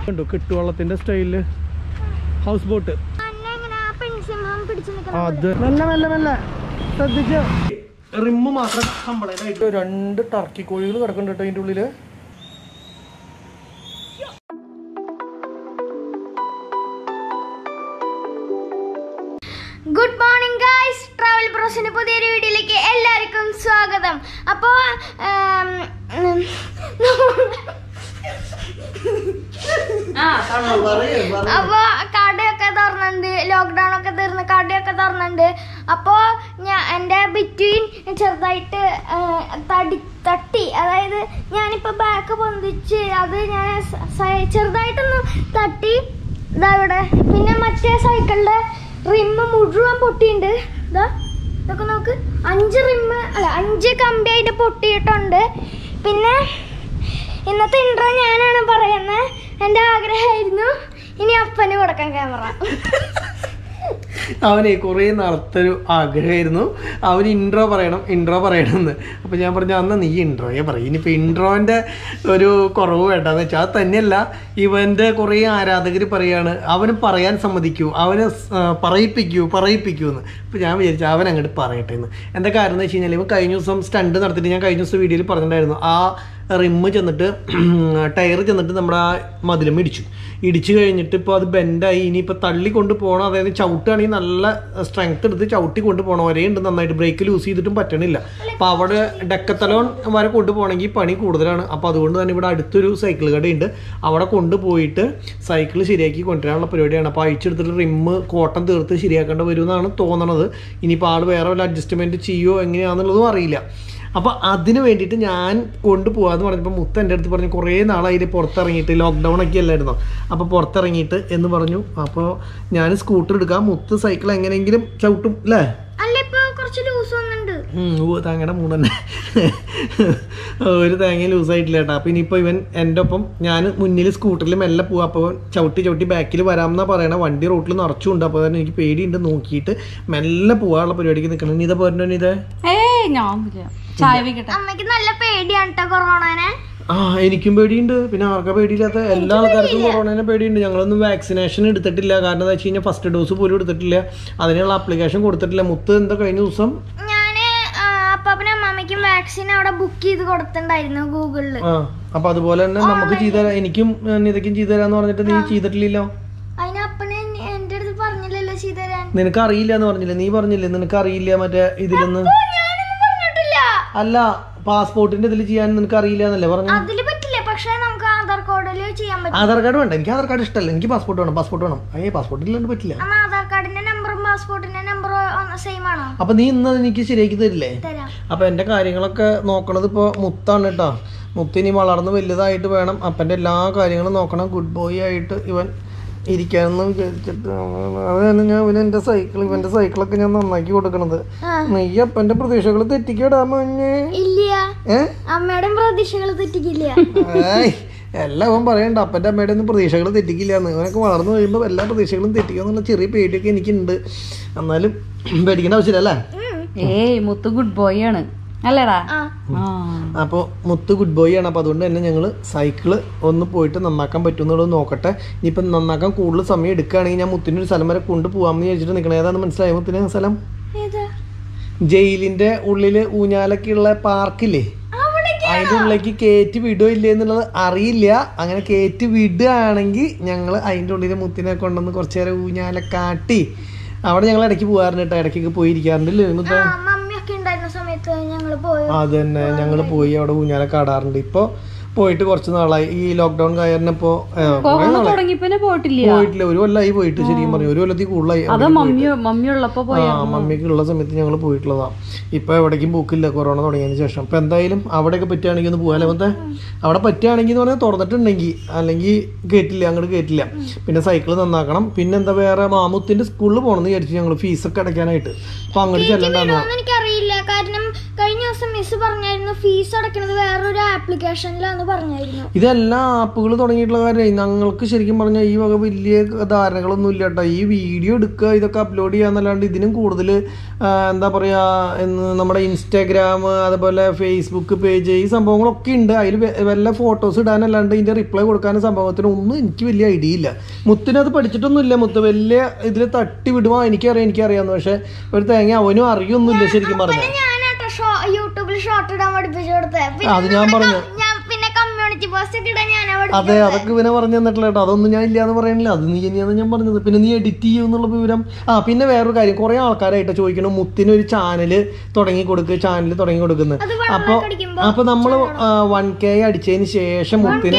കണ്ടു കെട്ടുവള്ളത്തിന്റെ സ്റ്റൈലില് house boat അന്നെ ഇങ്ങനെ ആ പെൺസിംഹം പിടിച്ചു നിൽക്കണം അത് മെല്ലെ മെല്ലെ മെല്ലെ ശ്രദ്ധിച്ച് റിമ്മ് മാത്രം കംപ്ലൈന്റ് ആയിട്ട് രണ്ട് ടർക്കി കോഴികൾ കിടക്കുന്നുണ്ട് കേട്ടോ അതിന്റെ ഉള്ളില് ഗുഡ് മോർണിംഗ് ഗായ്സ് ട്രാവൽ ബ്രോസിന്റെ പുതിയൊരു വീഡിയോയിലേക്ക് എല്ലാവർക്കും സ്വാഗതം അപ്പോ ആം, ഉം, അപ്പോ കടയൊക്കെ തുറന്നുണ്ട് ലോക്ക്ഡൗൺ ഒക്കെ തീർന്ന് കടയൊക്കെ തുറന്നുണ്ട് അപ്പോ ഞാൻ എൻ്റെ ബിറ്റ്വീൻ ചെറുതായിട്ട് ആ, തടി തട്ടി അതായത് ഞാനിപ്പോ ബാക്ക് പൊന്തിച്ച് അത് ഞാൻ സ- സ- ചെറുതായിട്ടൊന്ന് തട്ടി ഇതാ ഇവിടെ പിന്നെ മറ്റേ സൈക്കിളിന്റെ റിമ്മ് മുഴുവൻ പൊട്ടിയിട്ടുണ്ട് ഇതാ ഇതൊക്കെ നോക്ക് അഞ്ച് റിമ്മ് അല്ല അഞ്ച് കമ്പി അതിന്റെ പൊട്ടിയിട്ടുണ്ട് പിന്നെ ഇന്നത്തെ ഇൻട്രോ ഞാനാണ് പറയുന്നത് എൻ്റെ ആഗ്രഹമായിരുന്നു ഇനി അപ്പന് കൊടുക്കാൻ ക്യാമറ അവനെ കുറേ നാളത്തെ ഒരു ആഗ്രഹമായിരുന്നു അവൻ ഇൻട്രോ പറയണം ഇൻട്രോ പറയണമെന്ന് അപ്പോൾ ഞാൻ പറഞ്ഞു അന്ന് നീ ഇൻട്രോയെ പറയും ഇനിയിപ്പോൾ ഇൻട്രോൻ്റെ ഒരു കുറവ് വേണ്ടെന്ന് വെച്ചാൽ അത് തന്നെയല്ല ഇവൻ്റെ കുറേ ആരാധകർ പറയാണ് അവന് പറയാൻ സമ്മതിക്കൂ അവന് സ്- ആ, പറയിപ്പിക്കൂ പറയിപ്പിക്കൂ എന്ന് അപ്പോൾ ഞാൻ വിചാരിച്ചു അവൻ അങ്ങോട്ട് പറയട്ടെ എന്ന് എന്താ കാരണം എന്ന് വെച്ച് കഴിഞ്ഞാൽ ഇവൻ കഴിഞ്ഞ ദിവസം സ്റ്റണ്ട് നടത്തിയിട്ട് ഞാൻ കഴിഞ്ഞ ദിവസം വീഡിയോയിൽ പറഞ്ഞിട്ടുണ്ടായിരുന്നു ആ റിമ്മ് ചെന്നിട്ട് ടയർ ചെന്നിട്ട് നമ്മുടെ ആ മതിലും ഇടിച്ചു ഇടിച്ചു കഴിഞ്ഞിട്ട് ഇപ്പോൾ അത് ബെൻഡായി ഇനിയിപ്പോൾ തള്ളി കൊണ്ട് പോകണം അതായത് ചവിട്ടുകയാണെങ്കിൽ നല്ല സ്ട്രെങ്ത് എടുത്ത് ചവിട്ടി കൊണ്ട് പോകണം വരെ ഉണ്ട് നന്നായിട്ട് ബ്രേക്ക് ലൂസ് ചെയ്തിട്ടും പറ്റണില്ല അപ്പോൾ അവിടെ ഡെക്കത്തലോൺ വരെ കൊണ്ടുപോകണമെങ്കിൽ പണി കൂടുതലാണ് അപ്പോൾ അതുകൊണ്ട് തന്നെ ഇവിടെ അടുത്തൊരു സൈക്കിൾ കടയുണ്ട് അവിടെ കൊണ്ടുപോയിട്ട് സൈക്കിൾ ശരിയാക്കി കൊണ്ടുവരാനുള്ള പരിപാടിയാണ് അപ്പോൾ അഴിച്ചെടുത്തിട്ട് റിമ്മ് കോട്ടം തീർത്ത് ശരിയാക്കേണ്ട വരുമെന്നാണ് തോന്നണത് ഇനിയിപ്പോൾ ആൾ വേറെ വല്ല അഡ്ജസ്റ്റ്മെൻറ്റ് ചെയ്യുമോ എങ്ങനെയാണെന്നുള്ളതും അറിയില്ല അപ്പോൾ അതിന് വേണ്ടിയിട്ട് ഞാൻ കൊണ്ടുപോകാന്ന് പറഞ്ഞപ്പോൾ മുത്ത എൻ്റെ അടുത്ത് പറഞ്ഞു കുറേ നാളായി പുറത്തിറങ്ങിയിട്ട് ലോക്ക്ഡൗൺ ഒക്കെ അല്ലായിരുന്നോ അപ്പോൾ പുറത്തിറങ്ങിയിട്ട് എന്ന് പറഞ്ഞു അപ്പോൾ ഞാൻ സ്കൂട്ടർ എടുക്കാം മുത്ത് സൈക്കിൾ എങ്ങനെയെങ്കിലും ചവിട്ടും അല്ലേ അല്ല ഇപ്പൊ കുറച്ച് ലൂസ് വന്നിട്ടുണ്ട് ഉം, ഉവ്വ് തേങ്ങയുടെ മൂടന്നെ ഒരു തേങ്ങ ലൂസായിട്ടില്ല കേട്ടോ അപ്പോൾ ഇനിയിപ്പോൾ ഇവൻ എൻ്റെ ഒപ്പം ഞാൻ മുന്നിൽ സ്കൂട്ടറിൽ മെല്ലെ പോവാം അപ്പോൾ ചവിട്ടി ചവിട്ടി ബാക്കിൽ വരാമെന്നാ പറയണ വണ്ടി റോട്ടിൽ നിറച്ചുണ്ട് അപ്പോൾ തന്നെ എനിക്ക് പേടിയുണ്ട് നോക്കിയിട്ട് മെല്ലെ പോകാനുള്ള പരിപാടിക്ക് നിൽക്കണം നീ ഇതാ പോരണോ നീ ഇതേ ഏയ് ഞാൻ ഇല്ല. ചായ വെക്കട്ടെ അമ്മയ്ക്ക് നല്ല പേടിയാണ് കേട്ടോ കൊറോണനെ ആ എനിക്കും പേടിയുണ്ട് പിന്നെ ആർക്കാ പേടിയില്ലാത്ത എല്ലാ ആൾക്കാർക്കും കൊറോണനെ പേടിയുണ്ട് ഞങ്ങളൊന്നും വാക്സിനേഷൻ എടുത്തിട്ടില്ല കാരണം എന്താ വെച്ച് കഴിഞ്ഞാൽ ഫസ്റ്റ് ഡോസ് പോലും എടുത്തിട്ടില്ല അതിനുള്ള ആപ്ലിക്കേഷൻ കൊടുത്തിട്ടില്ല മുത്ത് എന്താ കഴിഞ്ഞ ദിവസം ഞാന് ആ, അപ്പാപ്പനും അമ്മാമ്മയ്ക്കും വാക്സിൻ അവിടെ ബുക്ക് ചെയ്ത് കൊടുത്തിട്ടുണ്ടായിരുന്നു ഗൂഗിളില് ആ അപ്പൊ അതുപോലെ തന്നെ നമുക്ക് ചെയ്തുതരാം എനിക്കും ഇതൊക്കെയും ചെയ്തുതരാന്ന് പറഞ്ഞിട്ട് നീ ചെയ്തിട്ടില്ലല്ലോ അതിന് അപ്പന് എന്റെ അടുത്ത് പറഞ്ഞില്ലല്ലോ ചെയ്തുതരാൻ നിനക്ക് അറിയില്ല എന്ന് പറഞ്ഞില്ലേ നീ പറഞ്ഞില്ലേ നിനക്ക് അറിയില്ല മറ്റേ ഇതിലൊന്ന് ഓ, ഞാനൊന്നും പറഞ്ഞിട്ടില്ല അല്ല പാസ്പോർട്ടിന്റെ ഇതിൽ ചെയ്യാൻ നിനക്ക് അറിയില്ല എന്നല്ലേ പറഞ്ഞു അതില് പറ്റില്ല പക്ഷെ നമുക്ക് ആധാർ കോഡില് ചെയ്യാൻ പറ്റും ആധാർ കാർഡ് വേണ്ട എനിക്ക് ആധാർ കാർഡ് ഇഷ്ടമല്ല എനിക്ക് പാസ്പോർട്ട് വേണം പാസ്പോർട്ട് വേണം അയ്യേ പാസ്പോർട്ട് ഇല്ലാണ്ട് പറ്റില്ല അന്ന് ആധാർ കാർഡിന്റെ നമ്പറും പാസ്പോർട്ടിന്റെ നമ്പറും സെയിം ആണോ അപ്പൊ നീ ഇന്ന് അത് എനിക്ക് ശരിയാക്കി തരില്ലേ തരാം അപ്പൊ എന്റെ കാര്യങ്ങളൊക്കെ നോക്കണത് ഇപ്പൊ മുത്താണ് കേട്ടോ മുത്തിനി വളർന്ന് വലുതായിട്ട് വേണം അപ്പന്റെ എല്ലാ കാര്യങ്ങളും നോക്കണം ഗുഡ് ബോയ് ആയിട്ട് ഇവൻ ഇരിക്കാനെന്ന് വിചാരിച്ചിട്ട് അത് തന്നെ ഞാൻ ഇവന് എന്റെ സൈക്കിൾ ഇവന്റെ സൈക്കിളൊക്കെ ഞാൻ നന്നാക്കി കൊടുക്കണത് ആ. നീ അപ്പന്റെ പ്രതീക്ഷകൾ തെറ്റിക്കടാ മോഞ്ഞേ ഇല്ല ഏ അമ്മയുടെ പ്രതീക്ഷകൾ തെറ്റിക്കില്ല ഏയ് എല്ലാം അവൻ പറയണ്ട അപ്പന്റെ അമ്മയുടെ ഒന്നും പ്രതീക്ഷകൾ തെറ്റിക്കില്ല എന്ന് അവനൊക്കെ വളർന്നു കഴിയുമ്പോൾ എല്ലാ പ്രതീക്ഷകളും തെറ്റിക്കുമെന്നുള്ള ചെറിയ പേടിയൊക്കെ എനിക്കുണ്ട് എന്നാലും പേടിക്കേണ്ട ആവശ്യമില്ല അല്ലേ ഏയ് മുത്ത് ഗുഡ് ബോയ് ആണ് അല്ലേടാ ആ ആ അപ്പോൾ മുത്ത് ഗുഡ് ബോയ് ആണ് അപ്പോൾ അതുകൊണ്ട് തന്നെ ഞങ്ങൾ സൈക്കിള് ഒന്ന് പോയിട്ട് നന്നാക്കാൻ പറ്റുമെന്നുള്ളത് നോക്കട്ടെ ഇനിയിപ്പം നന്നാക്കാൻ കൂടുതൽ സമയം എടുക്കുകയാണെങ്കിൽ ഞാൻ മുത്തിൻ്റെ ഒരു സ്ഥലം വരെ കൊണ്ടുപോകാമെന്ന് വിചാരിച്ചിട്ട് നിൽക്കണേ ഏതാണെന്ന് മനസ്സിലായോ മുത്തിന് ആ സ്ഥലം ഏതാ ജയിലിൻ്റെ ഉള്ളിൽ ഊഞ്ഞാലൊക്കെയുള്ള പാർക്കില്ലേ അവിടെ അതിൻ്റെ ഉള്ളിലേക്ക് കയറ്റി വിടുകയോ ഇല്ലേ എന്നുള്ളത് അറിയില്ല അങ്ങനെ കയറ്റി വിടുകയാണെങ്കിൽ ഞങ്ങൾ അതിൻ്റെ ഉള്ളിൽ മുത്തിനെ കൊണ്ടുവന്ന് കുറച്ച് നേരം ഊഞ്ഞാല കാട്ടി അവിടെ ഞങ്ങൾ ഇടയ്ക്ക് പോകാറുണ്ട് കേട്ടോ ഇടയ്ക്കൊക്കെ പോയിരിക്കാറുണ്ട് ഇല്ലേ മുത്ത ആ മമ്മിയൊക്കെ ഉണ്ടായിരുന്ന സമയത്ത് ഞങ്ങള് പോയി അത് തന്നെ ഞങ്ങൾ പോയി അവിടെ ഊഞ്ഞാല കാടാറുണ്ട് ഇപ്പോൾ പോയിട്ട് കുറച്ച് നാളായി ഈ ലോക്ക്ഡൌൺ കാരണം ഇപ്പോൾ കൊറോണ തുടങ്ങിയപ്പോ പോയിട്ടില്ല പോയിട്ടില്ല ഒരു കൊല്ലമായി പോയിട്ട് ശരിക്കും പറഞ്ഞു ഒരു കൊല്ലത്തിൽ കൂടുതലായി അത് മമ്മി മമ്മി ഉള്ളപ്പോ പോയ ആ മമ്മിക്ക് ഉള്ള സമയത്ത് ഞങ്ങൾ പോയിട്ടുള്ളതാ ഇപ്പൊ എവിടേക്കും പോക്കില്ല കൊറോണ തുടങ്ങിയതിന് ശേഷം അപ്പൊ എന്തായാലും അവിടെയൊക്കെ പറ്റുകയാണെങ്കിൽ ഒന്ന് പോകാല്ലേ മറ്റേ അവിടെ പറ്റുകയാണെങ്കിൽ എന്ന് പറഞ്ഞാൽ തുറന്നിട്ടുണ്ടെങ്കിൽ അല്ലെങ്കിൽ കേട്ടില്ല അങ്ങോട്ട് കേട്ടില്ല പിന്നെ സൈക്കിൾ നന്നാക്കണം പിന്നെ എന്താ വേറെ മാമുത്തിന്റെ സ്കൂളിൽ പോകണമെന്ന് വിചാരിച്ചു ഞങ്ങൾ ഫീസൊക്കെ അടയ്ക്കാനായിട്ട് അപ്പൊ അങ്ങോട്ട് ചെല്ലണ്ടാന്ന് വിടുമെന്ന് എനിക്കറിയില്ല കാരണം കഴിഞ്ഞ ദിവസം മിസ് പറഞ്ഞായിരുന്നു ഫീസ് അടയ്ക്കുന്നത് വേറൊരു ആപ്ലിക്കേഷനിലാണ് പറഞ്ഞായിരുന്നു ഇതെല്ലാം ആപ്പുകൾ തുടങ്ങിയിട്ടുള്ള കാര്യം ഞങ്ങൾക്ക് ശരിക്കും പറഞ്ഞാൽ ഈ വക വലിയ ധാരണകളൊന്നും ഇല്ല കേട്ടോ ഈ വീഡിയോ എടുക്കുക ഇതൊക്കെ അപ്ലോഡ് ചെയ്യാന്നല്ലാണ്ട് ഇതിനും കൂടുതൽ എന്താ പറയുക എന്ന് നമ്മുടെ ഇൻസ്റ്റാഗ്രാം അതുപോലെ ഫേസ്ബുക്ക് പേജ് ഈ സംഭവങ്ങളൊക്കെ ഉണ്ട് അതിൽ വല്ല ഫോട്ടോസ് ഇടാനല്ലാണ്ട് ഇതിൻ്റെ റിപ്ലൈ കൊടുക്കാനും സംഭവത്തിനും ഒന്നും എനിക്ക് വലിയ ഐഡിയ ഇല്ല മുത്തിനത് പഠിച്ചിട്ടൊന്നുമില്ല മുത്ത് വലിയ ഇതിൽ തട്ടി വിടുമോ എനിക്കറിയാം എനിക്കറിയാമെന്ന് പക്ഷെ ഒരു തേങ്ങ അവനും അറിയൊന്നുമില്ല ശരിക്കും പറഞ്ഞാൽ ഞാനാട്ടോ ഷോ യൂട്യൂബിൽ ഷോർട്ട് ഇടാൻ പഠിപ്പിച്ചു കൊടുത്തത് പിന്നെ അത് ഞാൻ പറഞ്ഞു ഞാൻ പിന്നെ കമ്മ്യൂണിറ്റി പോസ്റ്റ് ഒക്കെ ഇടാൻ ഞാനാ അതെ പഠിപ്പിച്ചത് അതൊക്കെ ഇവനെ പറഞ്ഞു തന്നിട്ടില്ല കേട്ടോ അതൊന്നും ഞാൻ ഇല്ലാന്ന് പറയണില്ല അത് നീ തന്നെയാണ് ഞാൻ പറഞ്ഞത് പിന്നെ നീ എഡിറ്റ് ചെയ്യും എന്നുള്ള വിവരം ആ പിന്നെ വേറൊരു കാര്യം കുറെ ആൾക്കാരായിട്ട് ചോദിക്കണം മുത്തിന് ഒരു ചാനല് തുടങ്ങി കൊടുക്ക് ചാനൽ തുടങ്ങി കൊടുക്കുന്നത് അത് അപ്പൊ വൺ അടിക്കുമ്പോ അപ്പൊ നമ്മള് വൺ കെ അടിച്ചതിന് ശേഷം മുത്തിന്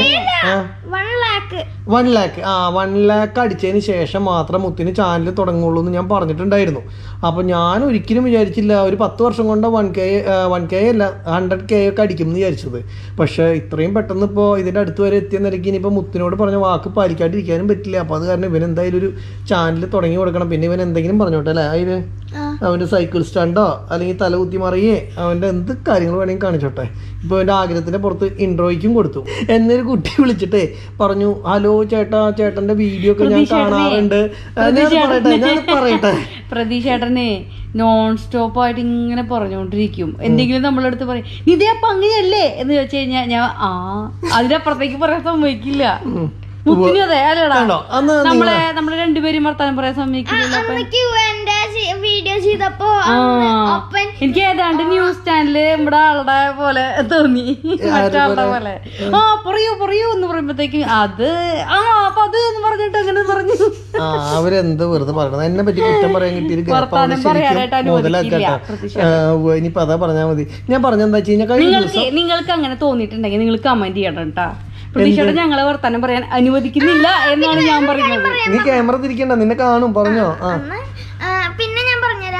വൺ ലാക്ക് വൺ ലാക്ക് ആ വൺ ലാക്ക് അടിച്ചതിന് ശേഷം മാത്രം മുത്തിന് ചാനൽ തുടങ്ങുള്ളൂ എന്ന് ഞാൻ പറഞ്ഞിട്ടുണ്ടായിരുന്നു അപ്പോൾ ഞാൻ ഒരിക്കലും വിചാരിച്ചില്ല ഒരു പത്ത് വർഷം കൊണ്ട് വൺ കെ വൺ കെ അല്ല ഹൺഡ്രഡ് കെ ഒക്കെ അടിക്കും എന്ന് വിചാരിച്ചത് പക്ഷേ ഇത്രയും പെട്ടെന്ന് ഇപ്പോൾ ഇതിൻ്റെ അടുത്ത് വരെ എത്തിയ നിലയ്ക്ക് ഇനിയിപ്പോൾ മുത്തിനോട് പറഞ്ഞ വാക്ക് പാലിക്കാണ്ടിരിക്കാനും പറ്റില്ല അപ്പോൾ അത് കാരണം ഇവൻ എന്തായാലും ഒരു ചാനൽ തുടങ്ങി കൊടുക്കണം പിന്നെ ഇവൻ എന്തെങ്കിലും പറഞ്ഞോട്ടെ അല്ലേ അതിന് അവൻ്റെ സൈക്കിൾ സ്റ്റാൻഡോ അല്ലെങ്കിൽ തലകുത്തി മറിയേ അവൻ്റെ എന്ത് കാര്യങ്ങൾ വേണമെങ്കിൽ കാണിച്ചോട്ടെ ഇപ്പോൾ അവൻ്റെ ആഗ്രഹത്തിൻ്റെ പുറത്ത് ഇൻട്രോയ്ക്കും കൊടുത്തു എന്നൊരു കുട്ടി വിളിച്ചിട്ടേ പറഞ്ഞു ഹലോ ചേട്ടാ ചേട്ടൻ്റെ വീഡിയോ ഒക്കെ ഞാൻ കാണാറുണ്ട് ഞാൻ പറയട്ടെ ഞാൻ പറയട്ടെ പ്രതീക്ഷേട്ടനെ നോൺ സ്റ്റോപ്പ് ആയിട്ട് ഇങ്ങനെ പറഞ്ഞുകൊണ്ടിരിക്കും എന്തെങ്കിലും നമ്മളടുത്ത് പറയും ഇതേ അപ്പൊ അങ്ങനെയല്ലേ എന്ന് ചോദിച്ചു കഴിഞ്ഞാൽ ഞാൻ ആ അതിനപ്പുറത്തേക്ക് പറയാൻ സമ്മതിക്കില്ല മുത്തിനും അതെ അല്ലടാ കണ്ടോ അന്ന് നമ്മളെ നമ്മള് രണ്ടുപേരും വർത്താനം പറയാൻ സമ്മതിക്കില്ല അന്ന് ക്യൂന്റെ വീഡിയോ ചെയ്തപ്പോ അന്ന് ഒപ്പൻ എനിക്ക് ഏതാണ്ട് ന്യൂസ് ചാനല് നമ്മുടെ ആളുടെ പോലെ തോന്നി മറ്റാളുടെ പോലെ ആ പറയൂ പറയൂ എന്ന് പറയുമ്പോഴത്തേക്കും അത് ആ അപ്പൊ അത് എന്ന് പറഞ്ഞിട്ട് അങ്ങനെ പറഞ്ഞു ആ അവരെന്ത് വെറുതെ പറയണത് എന്നെ പറ്റി കുറ്റം പറയാൻ കിട്ടിയൊരു ഗ്യാപ്പ് അവര് വർത്താനം പറയാനായിട്ട് ശരിക്കും അനുവദിക്കില്ല, മുതലാക്കട്ടെ ഇനിയിപ്പോ അതാ പറഞ്ഞാൽ മതി ഞാൻ പറഞ്ഞെന്താ വെച്ച് കഴിഞ്ഞാൽ കഴിഞ്ഞ നിങ്ങൾക്ക് നിങ്ങൾക്ക് അങ്ങനെ തോന്നിയിട്ടുണ്ടെങ്കിൽ നിങ്ങൾ കമന്റ് ചെയ്യണം കേട്ടാ പ്രതീക്ഷയുടെ ഞങ്ങളെ വർത്താനം പറയാൻ അനുവദിക്കുന്നില്ല എന്നാണ് ഞാൻ പറയുന്നത് നീ ക്യാമറ തിരിക്കണ്ട നിന്നെ കാണും പറഞ്ഞോ ആ അന്ന് ആ, പിന്നെ ഞാൻ പറഞ്ഞുതരാം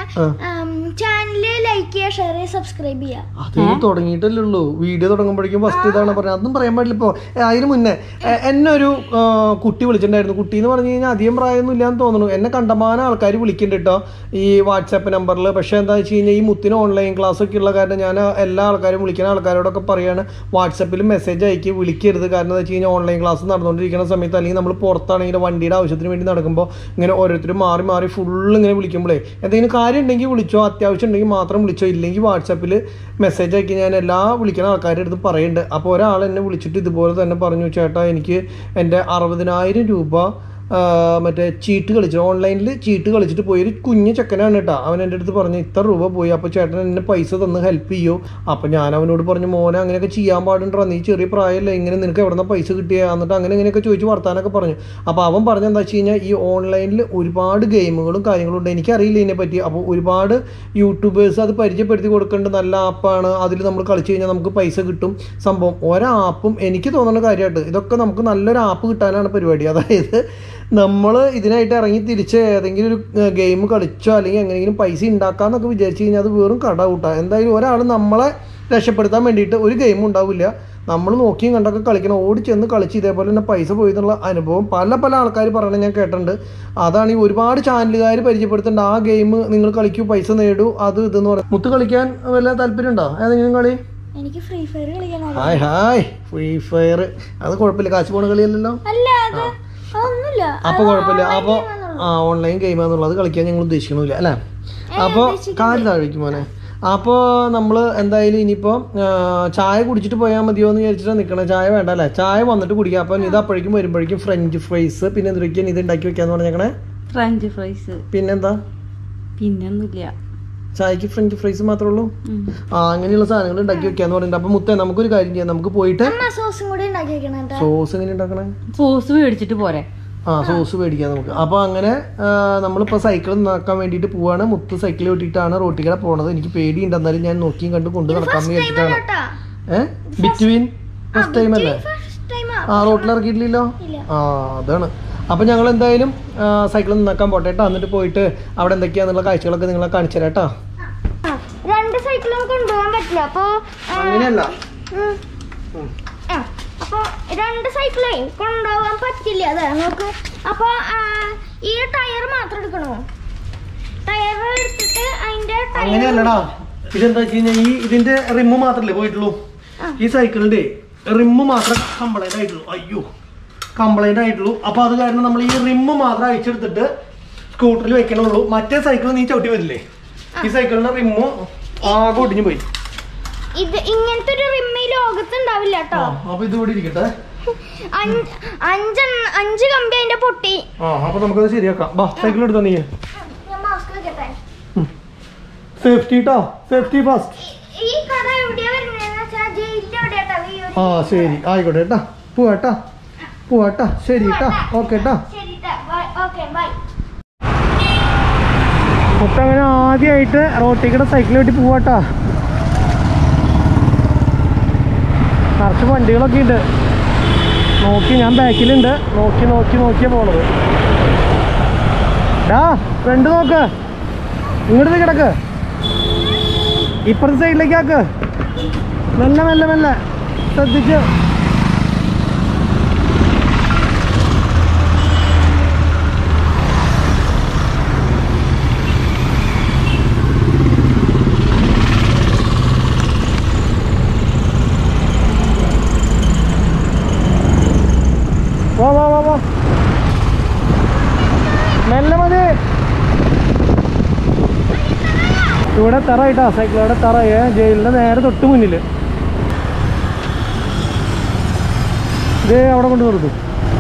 ചാനല് ലൈക്ക് ചെയ്യുക ഷെയർ ചെയ്യുക സബ്സ്ക്രൈബ് ചെയ്യുക അത് തുടങ്ങിയിട്ടല്ലേ ഉള്ളൂ വീഡിയോ തുടങ്ങുമ്പോഴേക്കും ഫസ്റ്റ് ഇതാണ് പറഞ്ഞത് അതും പറയാൻ പാടില്ല ഇപ്പോൾ അതിന് മുന്നേ എ- എന്നെ ഒരു ആ, കുട്ടി വിളിച്ചിട്ടുണ്ടായിരുന്നു കുട്ടി എന്ന് പറഞ്ഞു കഴിഞ്ഞാൽ അധികം പ്രായമൊന്നും ഇല്ലാന്ന് തോന്നുന്നു എന്നെ കണ്ടമാനം ആൾക്കാർ വിളിക്കുന്നുണ്ട് കേട്ടോ ഈ വാട്സാപ്പ് നമ്പറിൽ പക്ഷേ എന്താ വെച്ച് കഴിഞ്ഞാൽ ഈ മുത്തിന് ഓൺലൈൻ ക്ലാസ് ഒക്കെ ഉള്ള കാരണം ഞാൻ എല്ലാ ആൾക്കാരും വിളിക്കുന്ന ആൾക്കാരോടൊക്കെ പറയാണ് വാട്സാപ്പിൽ മെസ്സേജ് അയക്കി വിളിക്കരുത് കാരണം എന്താ വെച്ച് കഴിഞ്ഞാൽ ഓൺലൈൻ ക്ലാസ് നടന്നുകൊണ്ടിരിക്കുന്ന സമയത്ത് അല്ലെങ്കിൽ നമ്മൾ പുറത്താണെങ്കിൽ വണ്ടിയുടെ ആവശ്യത്തിന് വേണ്ടി നടക്കുമ്പോൾ ഇങ്ങനെ ഓരോരുത്തരും മാറി മാറി ഫുള്ള് ഇങ്ങനെ വിളിക്കുമ്പോഴേ എന്തെങ്കിലും കാര്യം ഉണ്ടെങ്കിൽ വിളിച്ചോ അത്യാവശ്യം ഉണ്ടെങ്കിൽ മാത്രം വിളിച്ചോ ഇല്ലെങ്കിൽ വാട്സാപ്പിൽ മെസ്സേജ് അയക്കി ഞാൻ എല്ലാ വിളിക്കുന്ന ആൾക്കാരുടെ അടുത്ത് പറയുന്നുണ്ട് അപ്പോൾ ഒരാൾ എന്നെ വിളിച്ചിട്ട് ഇതുപോലെ തന്നെ പറഞ്ഞു ചേട്ടാ എനിക്ക് എൻ്റെ അറുപതിനായിരം രൂപ ആ, മറ്റേ ചീട്ട് കളിച്ചു ഓൺലൈനിൽ ചീട്ട് കളിച്ചിട്ട് പോയി ഒരു കുഞ്ഞു ചെക്കനാണ് കേട്ടോ അവൻ എൻ്റെ അടുത്ത് പറഞ്ഞു ഇത്ര രൂപ പോയി അപ്പോൾ ചേട്ടൻ എന്നെ പൈസ തന്ന് ഹെൽപ്പ് ചെയ്യോ അപ്പോൾ ഞാൻ അവനോട് പറഞ്ഞു മോനെ അങ്ങനെയൊക്കെ ചെയ്യാൻ പാടുണ്ടോ നീ ചെറിയ പ്രായമല്ലേ ഇങ്ങനെ നിനക്ക് എവിടെ നിന്ന് പൈസ കിട്ടിയ എന്നിട്ട് അങ്ങനെ ഇങ്ങനെയൊക്കെ ചോദിച്ച് വർത്താനൊക്കെ പറഞ്ഞു അപ്പോൾ അവൻ പറഞ്ഞ എന്താ വെച്ച് കഴിഞ്ഞാൽ ഈ ഓൺലൈനിൽ ഒരുപാട് ഗെയിമുകളും കാര്യങ്ങളും ഉണ്ട് എനിക്കറിയില്ല ഇതിനെപ്പറ്റി അപ്പോൾ ഒരുപാട് യൂട്യൂബേഴ്സ് അത് പരിചയപ്പെടുത്തി കൊടുക്കേണ്ട നല്ല ആപ്പാണ് അതിൽ നമ്മൾ കളിച്ചു കഴിഞ്ഞാൽ നമുക്ക് പൈസ കിട്ടും സംഭവം ഒരാപ്പും എനിക്ക് തോന്നുന്ന കാര്യമായിട്ട് ഇതൊക്കെ നമുക്ക് നല്ലൊരു ആപ്പ് കിട്ടാനാണ് പരിപാടി അതായത് നമ്മൾ ഇതിനായിട്ട് ഇറങ്ങി തിരിച്ച് ഏതെങ്കിലും ഒരു ഗെയിം കളിച്ചോ അല്ലെങ്കിൽ എങ്ങനെയെങ്കിലും പൈസ ഉണ്ടാക്കാന്നൊക്കെ വിചാരിച്ചു കഴിഞ്ഞാൽ അത് വെറും കട കൂട്ടാ എന്തായാലും ഒരാൾ നമ്മളെ രക്ഷപ്പെടുത്താൻ വേണ്ടിയിട്ട് ഒരു ഗെയിം ഉണ്ടാവില്ല നമ്മൾ നോക്കിയും കണ്ടൊക്കെ കളിക്കണം ഓടി ചെന്ന് കളിച്ച് ഇതേപോലെ തന്നെ പൈസ പോയി എന്നുള്ള അനുഭവം പല പല ആൾക്കാർ പറയണത് ഞാൻ കേട്ടിട്ടുണ്ട് അതാണ് ഈ ഒരുപാട് ചാനലുകാർ പരിചയപ്പെടുത്തേണ്ട ആ ഗെയിം നിങ്ങൾ കളിക്കൂ പൈസ നേടൂ അത് ഇതെന്ന് പറയാം മുത്ത് കളിക്കാൻ വല്ല താല്പര്യം ഉണ്ടോ ഏതെങ്കിലും കളി എനിക്ക് ഫ്രീ ഫയർ കളിക്കണം ഹായ് ഹായ് ഫ്രീ ഫയർ അത് കുഴപ്പമില്ല കാശ് പോണ കളിയല്ലല്ലോ അല്ല അത് അതൊന്നുമില്ല അപ്പൊ കുഴപ്പമില്ല അപ്പൊ ആ ഓൺലൈൻ ഗെയിം എന്നുള്ളത് കളിക്കാൻ ഞങ്ങൾ ഉദ്ദേശിക്കണില്ല അല്ലേ അപ്പൊ കാല് താഴേക്ക് മോനെ അപ്പോൾ നമ്മൾ എന്തായാലും ഇനിയിപ്പോൾ ചായ കുടിച്ചിട്ട് പോയാൽ മതിയോ എന്ന് വിചാരിച്ചിട്ട് നിൽക്കണേ ചായ വേണ്ട അല്ലേ ചായ വന്നിട്ട് കുടിക്കാം അപ്പം ഇത് അപ്പോഴേക്കും വരുമ്പോഴേക്കും ഫ്രഞ്ച് ഫ്രൈസ് പിന്നെ എന്തൊക്കെയാണ് ഇത് ഉണ്ടാക്കി വെക്കാന്ന് പറഞ്ഞേക്കണേ ഫ്രഞ്ച് ഫ്രൈസ് പിന്നെന്താ പിന്നൊന്നുമില്ല ചായക്ക് ഫ്രഞ്ച് ഫ്രൈസ് മാത്രമേ ഉള്ളൂ ഉം. ആ അങ്ങനെയുള്ള സാധനങ്ങൾ ഉണ്ടാക്കി വെക്കാന്ന് പറഞ്ഞിട്ട് അപ്പം മുത്തേ നമുക്കൊരു കാര്യം ചെയ്യാം നമുക്ക് പോയിട്ട് അമ്മ സോസും കൂടി ഉണ്ടാക്കി വെക്കണം കേട്ടോ സോസ് എങ്ങനെ ഉണ്ടാക്കണേ സോസ് മേടിച്ചിട്ട് പോരെ ആ സോസ് മേടിക്കാം നമുക്ക് അപ്പോൾ അങ്ങനെ ആ, നമ്മളിപ്പോൾ സൈക്കിൾ നന്നാക്കാൻ വേണ്ടിയിട്ട് പോവാണ് മുത്ത് സൈക്കിൾ ഓട്ടിയിട്ടാണ് റോട്ടിക്കട പോണത് എനിക്ക് പേടിയുണ്ട് എന്നാലും ഞാൻ നോക്കിയും കണ്ട് കൊണ്ട് നടക്കാമെന്ന് വിചാരിച്ചിട്ടാണ് കേട്ടോ ഏഹ് ബിറ്റ്വീൻ ഫസ്റ്റ് ടൈം അല്ലേ ഫസ്റ്റ് ടൈം ആ റോട്ടിൽ ഇറക്കിയിട്ടില്ലല്ലോ ഇല്ല. ആ അതാണ് അപ്പം ഞങ്ങൾ എന്തായാലും സൈക്കിൾ നന്നാക്കാൻ പോട്ടെ കേട്ടോ എന്നിട്ട് പോയിട്ട് അവിടെ എന്തൊക്കെയാന്നുള്ള കാഴ്ചകളൊക്കെ നിങ്ങളെ കാണിച്ചു തരാം കേട്ടോ രണ്ട് സൈക്കിളും കൊണ്ടുപോകാൻ പറ്റില്ല അപ്പൊ ആ, അങ്ങനെയല്ല ഉം. ആ, അപ്പൊ രണ്ട് സൈക്കിളേ കൊണ്ടുപോകാൻ പറ്റില്ല അതെ നോക്ക് അപ്പൊ ആ, ഈ ടയർ മാത്രം എടുക്കണോ ടയർ എടുത്തിട്ട് അതിന്റെ ടയർ അങ്ങനെയല്ലടാ ഇതെന്താ വെച്ച് കഴിഞ്ഞാൽ ഈ ഇതിന്റെ റിമ്മ് മാത്രല്ലേ പോയിട്ടുള്ളൂ ഈ സൈക്കിളിന്റെ റിമ്മ് മാത്രം കംപ്ലൈന്റ് ആയിട്ടുള്ളൂ അയ്യോ കംപ്ലൈന്റ് ആയിട്ടുള്ളൂ അപ്പൊ അത് കാരണം നമ്മൾ ഈ റിമ്മ് മാത്രം അയച്ചെടുത്തിട്ട് സ്കൂട്ടറിൽ വെക്കണുള്ളൂ മറ്റേ സൈക്കിൾ നീ ചവിട്ടി വരില്ലേ ഈ സൈക്കിളിന്റെ റിമ്മ് ആകെ ഒടിഞ്ഞു പോയി ഇത് ഇങ്ങനത്തെ ഒരു റിമ്മ ഈ ലോകത്ത് ഉണ്ടാവില്ല ആ കേട്ടോ അപ്പൊ ഇത് ഇവിടെ ഇരിക്കട്ടെ അഞ്ച് അഞ്ചെണ്ണ അഞ്ച് കമ്പി അതിന്റെ പൊട്ടി ആ അപ്പൊ നമുക്കത് ശരിയാക്കാം ബാ സൈക്കിൾ എടുത്തോ നീ ഞാൻ മാസ്ക് വെക്കട്ടെ സേഫ്റ്റി കേട്ടോ സേഫ്റ്റി ഫസ്റ്റ് ഈ കട എവിടെയാ വരുന്നതെന്ന് വെച്ചാൽ ജയിലിന്റെ എവിടെയാട്ടോ ഈ ഒരു ആ ശരി ആയിക്കോട്ടെ കേട്ടാ പോവാട്ടാ പോവാട്ടാ ശരി കേട്ടാ ഓക്കെ കേട്ടാ ശരി ഓക്കെ ബൈ മൊത്തം അങ്ങനെ ആദ്യമായിട്ട് റോട്ടിൽ കൂടെ സൈക്കിൾ വെട്ടി പോവാട്ടാ നിറച്ച് വണ്ടികളൊക്കെ ഉണ്ട് നോക്കി ഞാൻ ബാക്കിലുണ്ട് നോക്കി നോക്കി നോക്കിയാ പോണത് ഡാ ഫ്രണ്ട് നോക്ക് ഇങ്ങോട്ട് കിടക്ക് ഇപ്പുറത്തെ സൈഡിലേക്ക് ആക്ക് മെല്ലെ മെല്ലെ മെല്ലെ ശ്രദ്ധിച്ച് വാ വാ വാ വാ മെല്ലെ മതി ഇവിടെ തറ ഇട്ടാ സൈക്കിളോടെ തറ ഏ ജയിലിന്റെ നേരെ തൊട്ട് മുന്നിൽ ഇതേ അവിടെ കൊണ്ട് നിർത്തും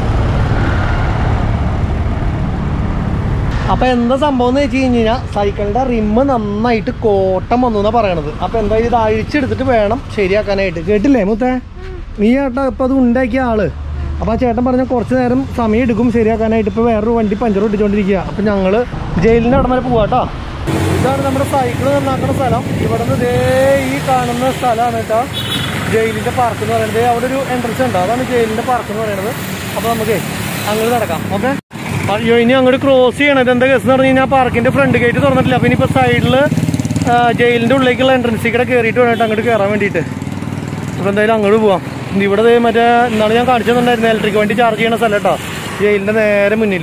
അപ്പൊ എന്താ സംഭവം എന്ന് വെച്ച് കഴിഞ്ഞ് കഴിഞ്ഞാൽ സൈക്കിളിന്റെ റിമ്മ് നന്നായിട്ട് കോട്ടം വന്നു എന്നാ പറയണത് അപ്പൊ എന്തായാലും ഇത് അഴിച്ചെടുത്തിട്ട് വേണം ശരിയാക്കാനായിട്ട് കേട്ടില്ലേ മുത്തേ നീ ചേട്ടാ ഇപ്പൊ അത് ഉണ്ടാക്കിയ ആള് അപ്പൊ ആ ചേട്ടൻ പറഞ്ഞ കുറച്ച് നേരം സമയം എടുക്കും ശരിയാക്കാനായിട്ട് ഇപ്പൊ വേറൊരു വണ്ടി പഞ്ചർ ഒട്ടിച്ചോണ്ടിരിക്കുക അപ്പൊ ഞങ്ങള് ജയിലിന്റെ അവിടെ വരെ പോവാട്ടോ ഇതാണ് നമ്മുടെ സൈക്കിൾ നന്നാക്കുന്ന സ്ഥലം ഇവിടെ നിന്ന് ദേ ഈ കാണുന്ന സ്ഥലമാണ് കേട്ടോ ജയിലിന്റെ പാർക്ക് എന്ന് പറയുന്നത് ദേ അവിടെ ഒരു എൻട്രൻസ് ഉണ്ട് അതാണ് ജയിലിന്റെ പാർക്ക് എന്ന് പറയുന്നത് അപ്പൊ നമുക്ക് അങ്ങോട്ട് നടക്കാം ഓക്കെ അയ്യോ ഇനി അങ്ങോട്ട് ക്രോസ് ചെയ്യണം ഇത് എന്താ കേസ് എന്ന് പറഞ്ഞു കഴിഞ്ഞാൽ പാർക്കിന്റെ ഫ്രണ്ട് ഗേറ്റ് തുറന്നിട്ടില്ല അപ്പൊ ഇനിയിപ്പോ സൈഡില് ജയിലിന്റെ ഉള്ളിലേക്കുള്ള എൻട്രൻസിൽ കൂടെ കയറിയിട്ട് വേണം അങ്ങോട്ട് കയറാൻ വേണ്ടിയിട്ട് അപ്പൊ എന്തായാലും അങ്ങോട്ട് പോവാം ഇത് ഇവിടെ ദേ മറ്റേ ഇന്നാണ് ഞാൻ കാണിച്ചു തന്നിട്ടുണ്ടായിരുന്നു ഇലക്ട്രിക് വണ്ടി ചാർജ് ചെയ്യണ സ്ഥലം കേട്ടോ ജയിലിന്റെ നേരെ മുന്നിൽ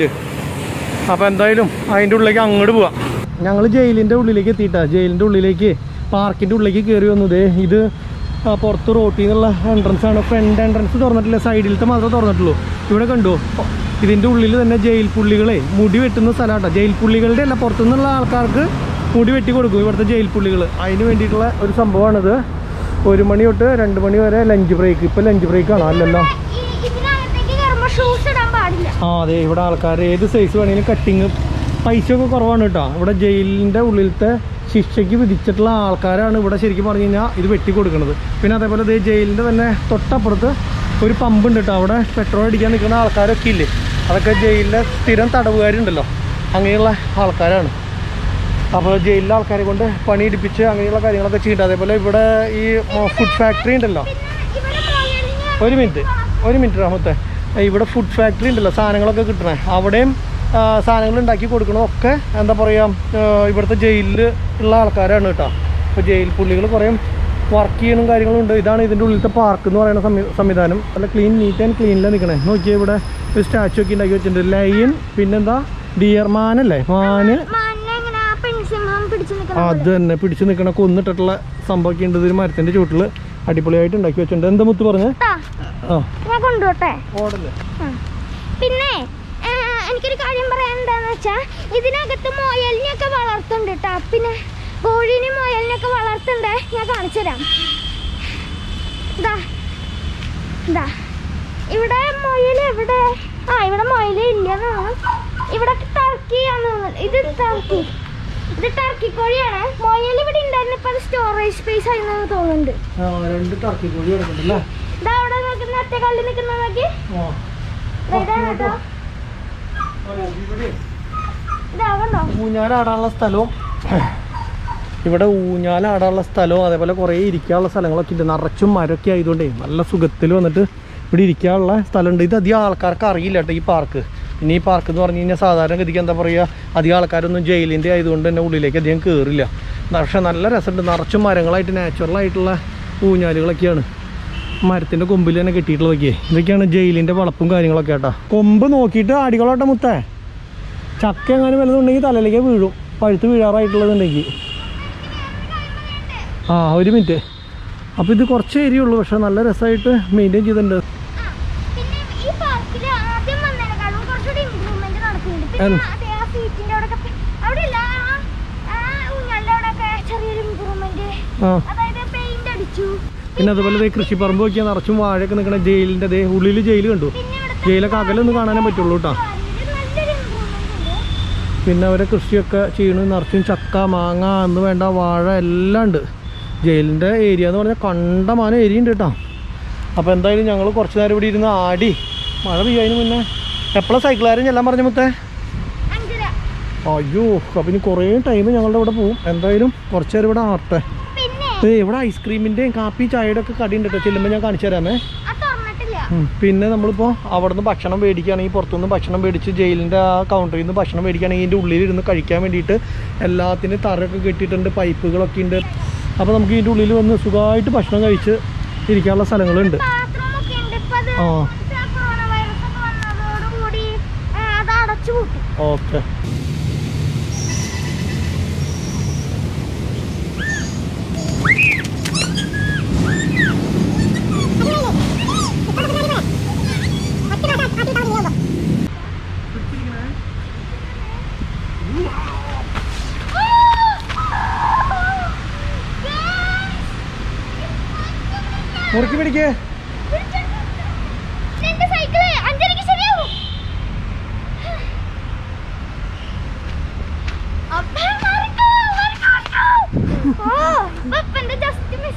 അപ്പൊ എന്തായാലും അതിന്റെ ഉള്ളിലേക്ക് അങ്ങോട്ട് പോവാം ഞങ്ങൾ ജയിലിന്റെ ഉള്ളിലേക്ക് എത്തിയിട്ടാ ജയിലിന്റെ ഉള്ളിലേക്ക് പാർക്കിന്റെ ഉള്ളിലേക്ക് കയറി വന്നു ദേ ഇത് ആ, പുറത്ത് റോട്ടിൽ നിന്നുള്ള എൻട്രൻസ് ആണ് ഫ്രണ്ട് എൻട്രൻസ് തുറന്നിട്ടില്ല സൈഡിലത്തെ മാത്രമേ തുറന്നിട്ടുള്ളൂ ഇവിടെ കണ്ടു ഇതിന്റെ ഉള്ളിൽ തന്നെ ജയിൽ പുള്ളികളെ മുടി വെട്ടുന്ന സ്ഥലമാട്ടോ ജയിൽ പുള്ളികളുടെ അല്ല പുറത്തുനിന്നുള്ള ആൾക്കാർക്ക് മുടി വെട്ടി കൊടുക്കും ഇവിടുത്തെ ജയിൽ പുള്ളികൾ അതിന് വേണ്ടിയിട്ടുള്ള ഒരു സംഭവമാണിത് ഒരു മണി തൊട്ട് രണ്ട് മണി വരെ ലഞ്ച് ബ്രേക്ക് ഇപ്പൊ ലഞ്ച് ബ്രേക്ക് ആണോ അല്ലല്ലോ ഈ- ഇതിനകത്തേക്ക് കയറുമ്പോ ഷൂസ് ഇടാൻ പാടില്ല ആ അതെ ഇവിടെ ആൾക്കാർ ഏത് സൈസ് വേണമെങ്കിലും കട്ടിങ് പൈസ ഒക്കെ കുറവാണ് കേട്ടോ ഇവിടെ ജയിലിൻ്റെ ഉള്ളിലത്തെ ശിക്ഷയ്ക്ക് വിധിച്ചിട്ടുള്ള ആൾക്കാരാണ് ഇവിടെ ശരിക്കും പറഞ്ഞു കഴിഞ്ഞാൽ ഇത് വെട്ടി കൊടുക്കുന്നത് പിന്നെ അതേപോലെ ഇതേ ജയിലിൻ്റെ തന്നെ തൊട്ടപ്പുറത്ത് ഒരു പമ്പ് ഉണ്ട് കേട്ടോ അവിടെ പെട്രോൾ അടിക്കാൻ നിൽക്കുന്ന ആൾക്കാരൊക്കെ ഇല്ലേ അതൊക്കെ ജയിലിലെ സ്ഥിരം തടവുകാരുണ്ടല്ലോ അങ്ങനെയുള്ള ആൾക്കാരാണ് അപ്പോൾ ജയിലിലെ ആൾക്കാരെ കൊണ്ട് പണിയെടുപ്പിച്ച് അങ്ങനെയുള്ള കാര്യങ്ങളൊക്കെ ചെയ്യുന്നുണ്ട് അതേപോലെ ഇവിടെ ഈ ഫുഡ് ഫാക്ടറി ഉണ്ടല്ലോ ഇവിടെ മുയലിന് ഒരു മിനിറ്റ് ഒരു മിനിറ്റ് റഹമത്തെ ഇവിടെ ഫുഡ് ഫാക്ടറി ഉണ്ടല്ലോ സാധനങ്ങളൊക്കെ കിട്ടണേ അവിടെയും ആ, സാധനങ്ങൾ ഉണ്ടാക്കി കൊടുക്കണതൊക്കെ എന്താ പറയുക ഇവിടുത്തെ ജയിലിൽ ഉള്ള ആൾക്കാരാണ് കേട്ടോ അപ്പോൾ ജയിൽ പുള്ളികൾ കുറേ വർക്ക് ചെയ്യണം കാര്യങ്ങളും ഉണ്ട് ഇതാണ് ഇതിൻ്റെ ഉള്ളിലത്തെ പാർക്ക് എന്ന് പറയുന്ന സംവി- സംവിധാനം നല്ല ക്ലീൻ നീറ്റ് ആൻഡ് ക്ലീനിലാണ് നിൽക്കണേ നോക്കിയാൽ ഇവിടെ ഒരു സ്റ്റാച്ചു ഒക്കെ ഉണ്ടാക്കി വെച്ചിട്ടുണ്ട് ലയൻ പിന്നെന്താ ഡിയർ മാനല്ലേ മാന് മാനിനെ ഇങ്ങനെ ആ പെൺസിംഹം പിടിച്ചു നിൽക്കുന്ന അത് തന്നെ പിടിച്ചു നിൽക്കണ കൊന്നിട്ടിട്ടുള്ള സംഭവമൊക്കെ ഉണ്ട് ഒരു മരത്തിൻ്റെ ചുവട്ടിൽ അടിപൊളിയായിട്ട് ഉണ്ടാക്കി വെച്ചിട്ടുണ്ട് എന്താ മുത്ത് പറഞ്ഞേ ട്ടാ, ആ ഞാൻ കൊണ്ടുപോട്ടെ ഓടല്ലേ ആ. പിന്നെ ആ, എനിക്കൊരു കാര്യം പറയാനുണ്ടെന്ന് വെച്ചാ ഇതിനകത്ത് മുയലിനെയൊക്കെ വളർത്തുന്നുണ്ട് കേട്ടോ പിന്നെ കോഴീനെയും മുയലിനെയൊക്കെ വളർത്തുന്നുണ്ട് ഞാൻ കാണിച്ചു തരാം ഇതാ ഇതാ ഇവിടെ മുയൽ എവിടെ ആ ഇവിടെ മുയൽ ഇല്ലെന്ന് ഇവിടെ ടർക്കിയാന്ന് തോന്നുന്നു ഇത് ടർക്കി ഇത് ടർക്കി കോഴിയാണ് മുയൽ ഇവിടെ ഉണ്ടായിരുന്നു ഇപ്പൊ അത് സ്റ്റോറേജ് സ്പേസ് ആയിരുന്നു തോന്നുന്നുണ്ട് ആ രണ്ട് ടർക്കി കോഴി കിടക്കുന്നുണ്ടല്ലേ ഇതാ അവിടെ നിൽക്കുന്ന ഒറ്റ കല്ല് നിൽക്കുന്ന നോക്കി ആ ദാ ഇതാണ് കേട്ടോ ഇതാ കണ്ടോ ഊഞ്ഞാലാടാനുള്ള സ്ഥലവും ഇവിടെ ഊഞ്ഞാലാടാനുള്ള സ്ഥലവും അതേപോലെ കുറേ ഇരിക്കാനുള്ള സ്ഥലങ്ങളൊക്കെ ഉണ്ട് നിറച്ചും മരമൊക്കെ ആയതുകൊണ്ടേ നല്ല സുഖത്തിൽ വന്നിട്ട് ഇവിടെ ഇരിക്കാനുള്ള സ്ഥലമുണ്ട് ഇത് അധികം ആൾക്കാർക്ക് അറിയില്ല കേട്ടോ ഈ പാർക്ക് പിന്നെ ഈ പാർക്ക് എന്ന് പറഞ്ഞു കഴിഞ്ഞാൽ സാധാരണ ഗതിക്ക് എന്താ പറയുക അധികം ആൾക്കാരൊന്നും ജയിലിൻ്റെ ആയതുകൊണ്ട് തന്നെ ഉള്ളിലേക്ക് അധികം കയറില്ല പക്ഷെ നല്ല രസമുണ്ട് നിറച്ചും മരങ്ങളായിട്ട് നാച്ചുറൽ ആയിട്ടുള്ള ഊഞ്ഞാലുകളൊക്കെയാണ് മരത്തിൻ്റെ കൊമ്പിൽ തന്നെ കെട്ടിയിട്ടുള്ളതൊക്കെ ഇതൊക്കെയാണ് ജയിലിൻ്റെ വളപ്പും കാര്യങ്ങളൊക്കെ കേട്ടോ കൊമ്പ് നോക്കിയിട്ട് അടികളോട്ടെ മുത്തേ ചക്ക എങ്ങാനും വല്ലതുണ്ടെങ്കിൽ തലയിലേക്ക് വീഴും പഴുത്ത് വീഴാറായിട്ടുള്ളതുണ്ടെങ്കിൽ ആ ഒരു മിനിറ്റ് അപ്പോൾ ഇത് കുറച്ച് ഏരിയ ഉള്ളൂ പക്ഷെ നല്ല രസമായിട്ട് മെയിൻറ്റെയിൻ ചെയ്തിട്ടുണ്ട് ആ, പിന്നെ ഈ പാർക്കിൽ ആദ്യം വന്നതിനേക്കാളും കുറച്ചുകൂടി ഇമ്പ്രൂവ്മെന്റ് നടക്കുന്നുണ്ട് ഉം. പിന്നെ അതെ ആ സീറ്റിന്റെ അവിടെ ഒക്കെ അവിടെ ഇല്ല ആ- ആ ഊഞ്ഞാലിന്റെ അവിടെ ഒക്കെ ചെറിയൊരു ഇമ്പ്രൂവ്മെന്റ് ആ അതായത് പെയിന്റ് അടിച്ചു പിന്നെ അതുപോലെ ദേ കൃഷിപ്പറമ്പ് നോക്കിയാൽ നിറച്ചും വാഴയൊക്കെ നിൽക്കണ ജയിലിൻ്റെ ദേ ഉള്ളിൽ ജയിൽ കണ്ടു പിന്നെ ഇവിടുത്തെ ജയിലൊക്കെ അകലൊന്നും കാണാനേ പറ്റുള്ളൂ കേട്ടോ കാര്യത്തില് നല്ലൊരു ഇമ്പ്രൂവ്മെന്റ് ഉണ്ട് പിന്നെ അവരെ കൃഷിയൊക്കെ ചെയ്യണ നിറച്ചും ചക്ക മാങ്ങ എന്ന് വേണ്ട വാഴ എല്ലാം ഉണ്ട് ജയിലിൻ്റെ ഏരിയ എന്ന് പറഞ്ഞാൽ കണ്ടമാനം ഏരിയ ഉണ്ട് കേട്ടോ അപ്പോൾ എന്തായാലും ഞങ്ങൾ കുറച്ച് നേരം ഇവിടെ ഇരുന്ന് ആടി മഴ പെയ്യാതിന് മുന്നേ എപ്പോഴാണ് സൈക്കിളുകാരൻ ചെല്ലാൻ പറഞ്ഞ മുത്തേ അഞ്ചര അയ്യോ അപ്പം ഇനി കുറേ ടൈം ഞങ്ങളുടെ ഇവിടെ പോവും എന്തായാലും കുറച്ച് നേരം ഇവിടെ ആട്ടെ പിന്നെ ഏ ഇവിടെ ഐസ്ക്രീമിൻ്റെയും കാപ്പി ചായയുടെ ഒക്കെ കടി ഉണ്ട് കേട്ടോ ചെല്ലുമ്പോൾ ഞാൻ കാണിച്ചു തരാമേ അത് തുറന്നിട്ടില്ല ഉം. പിന്നെ നമ്മളിപ്പോൾ അവിടുന്ന് ഭക്ഷണം മേടിക്കുകയാണെങ്കിൽ പുറത്തുനിന്ന് ഭക്ഷണം മേടിച്ച് ജയിലിൻ്റെ ആ കൗണ്ടറിൽ നിന്ന് ഭക്ഷണം മേടിക്കുകയാണെങ്കിൽ ഇതിൻ്റെ ഉള്ളിലിരുന്ന് കഴിക്കാൻ വേണ്ടിയിട്ട് എല്ലാത്തിനും തറയൊക്കെ കെട്ടിയിട്ടുണ്ട് പൈപ്പുകളൊക്കെ ഉണ്ട് അപ്പോൾ നമുക്ക് ഇതിൻ്റെ ഉള്ളിൽ വന്ന് സുഖമായിട്ട് ഭക്ഷണം കഴിച്ച് ഇരിക്കാനുള്ള സ്ഥലങ്ങളുണ്ട് ബാത്റൂം ഒക്കെ ഉണ്ട് ഇപ്പൊ അത് ആ കൊറോണ വൈറസ് ഒക്കെ വന്നതോടുകൂടി ആ, അത് അടച്ചു പൂട്ടി ഓക്കെ മുറുക്കി പിടിക്കേ എന്റെ സൈക്കിള് അഞ്ചരക്ക് ശരിയാവും അപ്പേ, മാറിക്കോ, മാറിക്കോ, മാറിക്കോ. ഓ, പപ്പന്റെ just miss.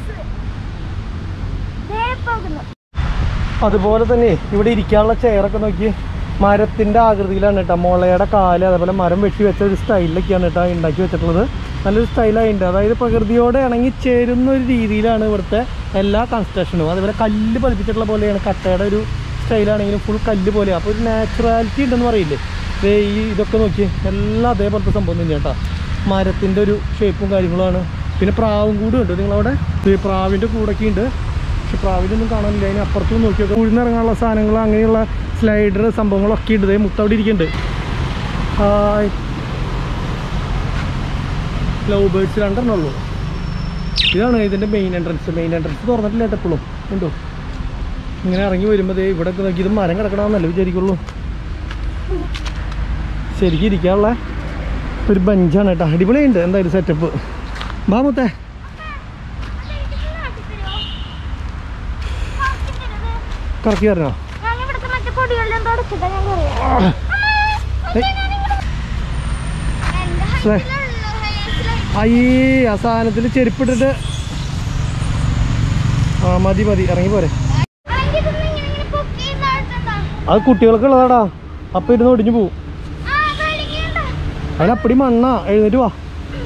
ദേ പോകുന്നു. അതുപോലെ തന്നെ ഇവിടെ ഇരിക്കാനുള്ള ചെയറൊക്കെ നോക്കി മരത്തിന്റെ ആകൃതിയിലാണ് കേട്ടോ മുളയുടെ കാല് അതേപോലെ മരം വെട്ടി വെച്ച ഒരു സ്റ്റൈലിലൊക്കെയാണ് കേട്ടോ ഉണ്ടാക്കി വെച്ചിട്ടുള്ളത് നല്ലൊരു സ്റ്റൈലായിട്ടുണ്ട് അതായത് പ്രകൃതിയോട് ഇണങ്ങി ചേരുന്ന ഒരു രീതിയിലാണ് ഇവിടുത്തെ എല്ലാ കൺസ്ട്രക്ഷനും അതേപോലെ കല്ല് പതിപ്പിച്ചിട്ടുള്ള പോലെയാണ് കട്ടയുടെ ഒരു സ്റ്റൈലാണെങ്കിലും ഫുൾ കല്ല് പോലെ അപ്പോൾ ഒരു നാച്ചുറാലിറ്റി ഉണ്ടെന്ന് പറയില്ലേ ദേ ഈ ഇതൊക്കെ നോക്കി എല്ലാം അതേപോലത്തെ സംഭവം തന്നെയാണ് കേട്ടോ മരത്തിൻ്റെ ഒരു ഷേപ്പും കാര്യങ്ങളുമാണ് പിന്നെ പ്രാവും കൂടും ഉണ്ട് നിങ്ങളവിടെ ഈ പ്രാവിൻ്റെ കൂടൊക്കെ ഉണ്ട് പക്ഷെ പ്രാവിലൊന്നും കാണാനില്ല അതിന് അപ്പുറത്തും നോക്കിയൊക്കെ ഉഴുന്നിറങ്ങാനുള്ള സാധനങ്ങൾ അങ്ങനെയുള്ള സ്ലൈഡർ സംഭവങ്ങളൊക്കെ ഉണ്ട് ദേ മുത്ത അവിടെ ഇരിക്കുന്നുണ്ട് ഹായ് ലവ് ബേർഡ്സ് രണ്ടെണ്ണം ഉള്ളൂ ഇതാണ് ഇതിൻ്റെ മെയിൻ എൻട്രൻസ് മെയിൻ എൻട്രൻസ് തുറന്നിട്ടില്ല കേട്ടോ എപ്പോഴും ഉണ്ടോ ഇങ്ങനെ ഇറങ്ങി വരുമ്പോൾ ദേ ഇവിടെ ഒക്കെ നോക്കി ഇത് മരം കിടക്കണമെന്നല്ലേ വിചാരിക്കുള്ളൂ ശരിക്കും ഇരിക്കാനുള്ള ഒരു ബഞ്ചാണ് കേട്ടോ അടിപൊളിയുണ്ട് എന്തായാലും സെറ്റപ്പ് ബാ മുത്തേ അതെനിക്ക് നാട്ടിൽ തരുമോ? ആക്കി തരുന്നത്. കറക്കി തരണോ ഞാൻ ഇവിടുത്തെ മറ്റേ പൊടികളിലും തുടച്ചിട്ടാ ഞാൻ കയറിയത്. ഏയ്. എന്റെ ശ്ശേ. ഹൈറ്റിലുള്ള ഹൈറ്റിലായി. അയ്യേ ആ സാധനത്തിൽ ചെരുപ്പിട്ടിട്ട് ആ മതി മതി ഇറങ്ങി പോരെ അല്ലെങ്കിൽ ഇതൊന്ന് ഇങ്ങനെ ഇങ്ങനെ പൊക്കി താഴ്ത്തണ്ട. അത് കുട്ടികൾക്ക് ഉള്ളതാടാ അപ്പം ഇരുന്ന് ഒടിഞ്ഞു പോവും ആ, കളിക്കണ്ട. അതിനപ്പടി മണ്ണാ എഴുന്നേറ്റ് വാ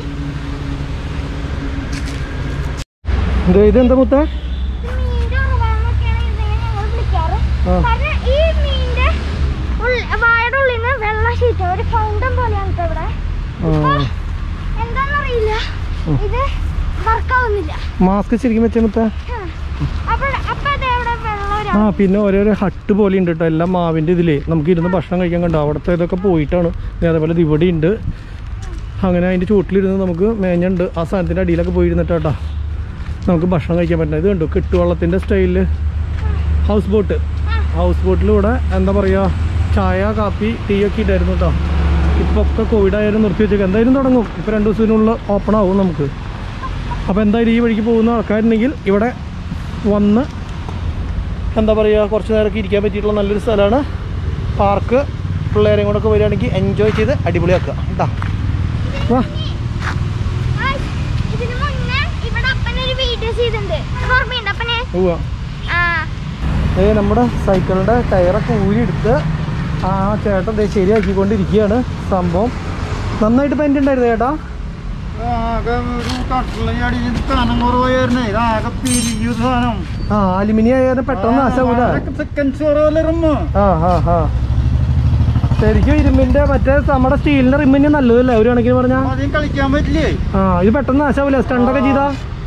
ഇത് ഇതെന്താ മുത്ത മീനിന്റെ ഉറവാന്നൊക്കെയാണ് ഇതിനെ ഞങ്ങൾ വിളിക്കാറ്. ആ. കാരണം ഈ മീനിന്റെ ഉൾ- വായുടെ ഉള്ളിൽ നിന്ന് വെള്ള ഷീറ്റ് ഒരു ഫൗണ്ടൻ പോലെയാണ് ട്ടോ ഇവിടെ ആ എന്താന്നറിയില്ല ഉം. ഇത് വർക്കാവുന്നില്ല മാസ്ക് ശരിക്കും വെച്ചേ മുത്ത അപ്പൊ അപ്പൊ അതെ അവിടെ വെള്ളം ഒരു ആ പിന്നെ ഓരോരോ ഹട്ട് പോലെ ഉണ്ട് കേട്ടോ എല്ലാം മാവിൻ്റെ ഇതിലേ നമുക്ക് ഇരുന്ന് ഭക്ഷണം കഴിക്കാൻ കണ്ടോ അവിടുത്തെ ഇതൊക്കെ പോയിട്ടാണ് ദേ അതേപോലെ ഇത് ഇവിടെ ഉണ്ട് അങ്ങനെ അതിൻ്റെ ചൂട്ടിലിരുന്ന് നമുക്ക് മേഞ്ഞുണ്ട് ആ സാധനത്തിൻ്റെ അടിയിലൊക്കെ പോയിരുന്നിട്ട് കേട്ടോ നമുക്ക് ഭക്ഷണം കഴിക്കാൻ പറ്റുന്നത് ഇത് കണ്ടു കെട്ടുവള്ളത്തിൻ്റെ സ്റ്റൈലിൽ ഹൗസ് ബോട്ട് ഹൗസ് ബോട്ടിലൂടെ എന്താ പറയുക ചായ കാപ്പി ടീ ഒക്കെ ഇട്ടായിരുന്നു കേട്ടോ ഇപ്പോൾ ഒക്കെ കോവിഡ് ആയാലും നിർത്തി വെച്ചേക്കാം എന്തായാലും തുടങ്ങും ഇപ്പോൾ രണ്ട് ദിവസത്തിനുള്ളിൽ ഓപ്പൺ ആവും നമുക്ക് അപ്പോൾ എന്തായാലും ഈ വഴിക്ക് പോകുന്ന ആൾക്കാരുണ്ടെങ്കിൽ ഇവിടെ വന്ന് എന്താ പറയുക കുറച്ച് നേരമൊക്കെ ഇരിക്കാൻ പറ്റിയിട്ടുള്ള നല്ലൊരു സ്ഥലമാണ് പാർക്ക് പിള്ളേരെയും കൂടെ ഒക്കെ വരികയാണെങ്കിൽ എൻജോയ് ചെയ്ത് അടിപൊളിയാക്കുക കേട്ടോ വാ ആ, ഇതിന് മുന്നേ ഇവിടെ അപ്പനൊരു വീഡിയോ ചെയ്തിട്ടുണ്ട് ഓർമ്മയുണ്ട് അപ്പനെ പോവാ ആ ഏ നമ്മുടെ സൈക്കിളിൻ്റെ ടയറൊക്കെ ഊരിയെടുത്ത് ആ ചേട്ടൻ ദേ ശരിയാക്കിക്കൊണ്ടിരിക്കുകയാണ് സംഭവം നന്നായിട്ട് പെൻറ്റ് ഉണ്ടായിരുന്നു ചേട്ടാ ആകെ ഒരു കട്ടില അടിയിൽ കനം കുറവായിരുന്നേ ഇതാകെ പിരിഞ്ഞു സാധനം ആ അലുമിനിയം ആയാലും പെട്ടെന്ന് നാശാവൂല സെക്കൻഡ്സ് കുറവല്ലറുമ്മ ആ ആ ആ ശരിക്കും ഇരുമ്പിന്റെ മറ്റേ നമ്മുടെ സ്റ്റീലിന്റെ റിമ്മിന് നല്ലതല്ലേ ഒരു കണക്കിന് പറഞ്ഞാ അധികം കളിക്കാൻ പറ്റില്ലേ ആ ഇത് പെട്ടെന്ന് നാശാവൂല സ്റ്റണ്ടൊക്കെ ചെയ്താ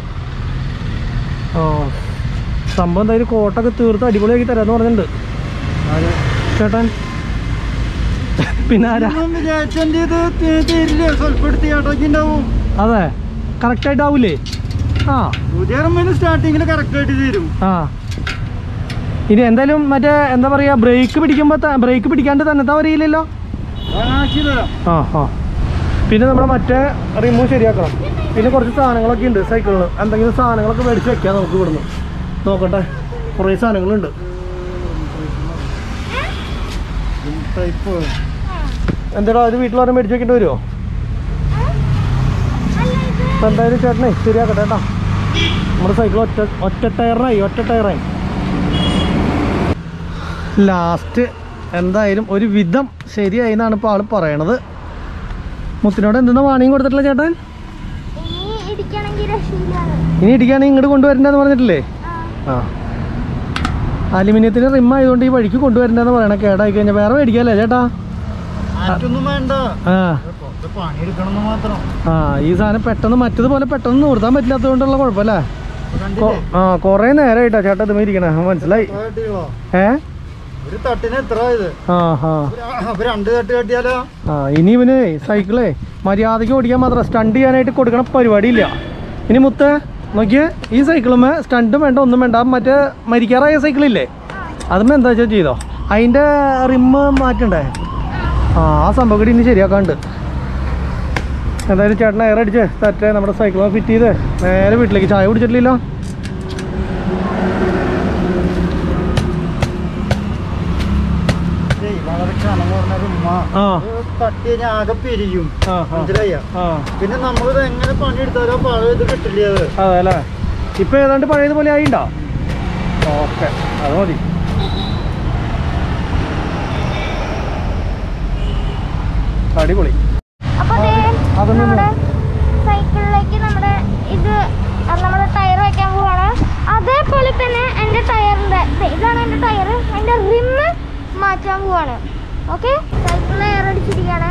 ആ സംഭവം എന്തായാലും കോട്ടൊക്കെ തീർത്ത് അടിപൊളിയാക്കി തരാന്ന് പറഞ്ഞിട്ടുണ്ട് ചേട്ടൻ പിന്നെ ആരാ ഒന്നും വിചാരിച്ചെന്റെ ഇത് തി- തീരില്ലേ സ്വൽപ്പെടുത്തി ഏട്ടാക്കി ഉണ്ടാവും അതെ കറക്റ്റ് ആയിട്ടാവൂലേ ആ പുതിയ റിമ്മിൽ സ്റ്റാർട്ടിങ്ങിൽ കറക്റ്റ് ആയിട്ട് തീരും ആ ഇനി എന്തായാലും മറ്റേ എന്താ പറയാ ബ്രേക്ക് പിടിക്കുമ്പോ ബ്രേക്ക് പിടിക്കാണ്ട് തന്നെ വരില്ലല്ലോ ആക്കി തരാം ആ ആ പിന്നെ നമ്മുടെ മറ്റേ റിമൂവ് ശരിയാക്കണം പിന്നെ കുറച്ച് സാധനങ്ങളൊക്കെ ഉണ്ട് സൈക്കിളിന് എന്തെങ്കിലും സാധനങ്ങളൊക്കെ മേടിച്ച് വെക്കാം നമുക്ക് ഇവിടുന്ന് നോക്കട്ടെ കുറേ സാധനങ്ങളുണ്ട് ടൈപ്പ് എന്താടാ അത് വീട്ടിൽ വരെ മേടിച്ച് വെക്കേണ്ടി വരുമോ അപ്പം എന്തായാലും ചേട്ടനെ ശരിയാക്കട്ടെ കേട്ടോ നമ്മുടെ സൈക്കിൾ ഒറ്റ ഒറ്റ ടയറായി ഒറ്റ ടയറായി ലാസ്റ്റ് എന്തായാലും ഒരു വിധം ശരിയായി എന്നാണ് ഇപ്പോൾ ആള് പറയണത് മുത്തിനോട് എന്തെന്നാ വാണിയും കൊടുത്തിട്ടില്ല ചേട്ടൻ ഇനി ഇടിക്കണമെങ്കിൽ രക്ഷയിലാണ് ഇനി ഇടിക്കുകയാണെങ്കിൽ ഇങ്ങോട്ട് കൊണ്ടുവരണ്ടെന്ന് പറഞ്ഞിട്ടില്ലേ ആ. ആ അലുമിനിയത്തിന് റിം ആയതുകൊണ്ട് ഈ വഴിക്ക് കൊണ്ടുവരണ്ടെന്ന് പറയണ കേടായി കഴിഞ്ഞാൽ വേറെ മേടിക്കാല്ലേ ചേട്ടാ മാറ്റൊന്നും വേണ്ട ആ കുറച്ച് പണിയെടുക്കണം മാത്രം ആ ഈ സാധനം പെട്ടെന്ന് മറ്റതുപോലെ പെട്ടെന്ന് നിർത്താൻ പറ്റില്ലാത്തതുകൊണ്ടുള്ള കുഴപ്പമല്ലേ കണ്ടില്ലേ ആ കൊറേ നേരമായിട്ടാ ചേട്ടാ ഇത് ഇരിക്കണേ ആ, മനസ്സിലായി എത്ര തട്ടികളോ? ഏ ഒരു തട്ടിന് എത്ര ഇത് ആ ആ ഒരു- അപ്പൊ രണ്ട് തട്ട് കെട്ടിയാലോ ആ ഇനി ഇവന് സൈക്കിളേ മര്യാദയ്ക്ക് ഓടിക്കാൻ മാത്രം സ്റ്റണ്ട് ചെയ്യാനായിട്ട് കൊടുക്കണ പരിപാടിയില്ല ഇനി മുത്ത് നോക്കിയേ ഈ സൈക്കിളുമ്മേ സ്റ്റണ്ടും വേണ്ട ഒന്നും വേണ്ട ആ മറ്റേ മരിക്കാറായ സൈക്കിളില്ലേ അതുമ്മേ എന്താ വെച്ചാൽ ചെയ്തോ അതിൻ്റെ റിമ്മ് മാറ്റണ്ടേ ആ ആ സംഭവം കൂടി ഇനി ശരിയാക്കാണ്ട് എന്തായാലും ചേട്ടൻ എയർ അടിച്ച് തറ്റേ നമ്മുടെ സൈക്കിൾ ഫിറ്റ് ചെയ്ത് നേരെ വീട്ടിലേക്ക് ചായ കുടിച്ചിട്ടില്ലല്ലോ ഏയ് വളരെ കനം കുറഞ്ഞ റിമ്മ ആ തട്ടി കഴിഞ്ഞാൽ ആകെ പിരിയും ആ ആ മനസ്സിലായ ആ പിന്നെ നമ്മളിത് എങ്ങനെ പണിയെടുത്താലോ പഴയ ഇത് കിട്ടില്ല അത് അതെ അല്ലേ ഇപ്പൊ ഏതാണ്ട് പഴയതുപോലെ ആയിണ്ടോ ഓക്കെ അത് മതി അടിപൊളി അപ്പൊ ദേ അതൊന്നും നമ്മുടെ സൈക്കിളിലേക്ക് നമ്മുടെ ഇത് അത് നമ്മുടെ ടയർ വെക്കാൻ പോവാണ് അതേപോലെ തന്നെ എൻ്റെ ടയറിന്റെ ദേ ഇതാണ് എൻ്റെ ടയർ എൻ്റെ റിമ്മ് മാറ്റാൻ പോവാണ് ഓക്കെ സൈക്കിളിൽ എയർ അടിച്ചിരിക്കുകയാണ്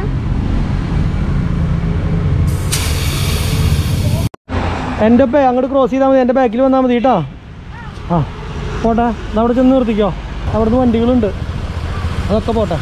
എൻ്റെ ഒപ്പം അങ്ങോട്ട് ക്രോസ് ചെയ്താൽ മതി എൻ്റെ ബാക്കിൽ വന്നാൽ മതി കേട്ടോ ആ പോട്ടെ എന്നാ അവിടെ ചെന്ന് നിർത്തിക്കോ അവിടുന്ന് വണ്ടികളുണ്ട് അതൊക്കെ പോട്ടെ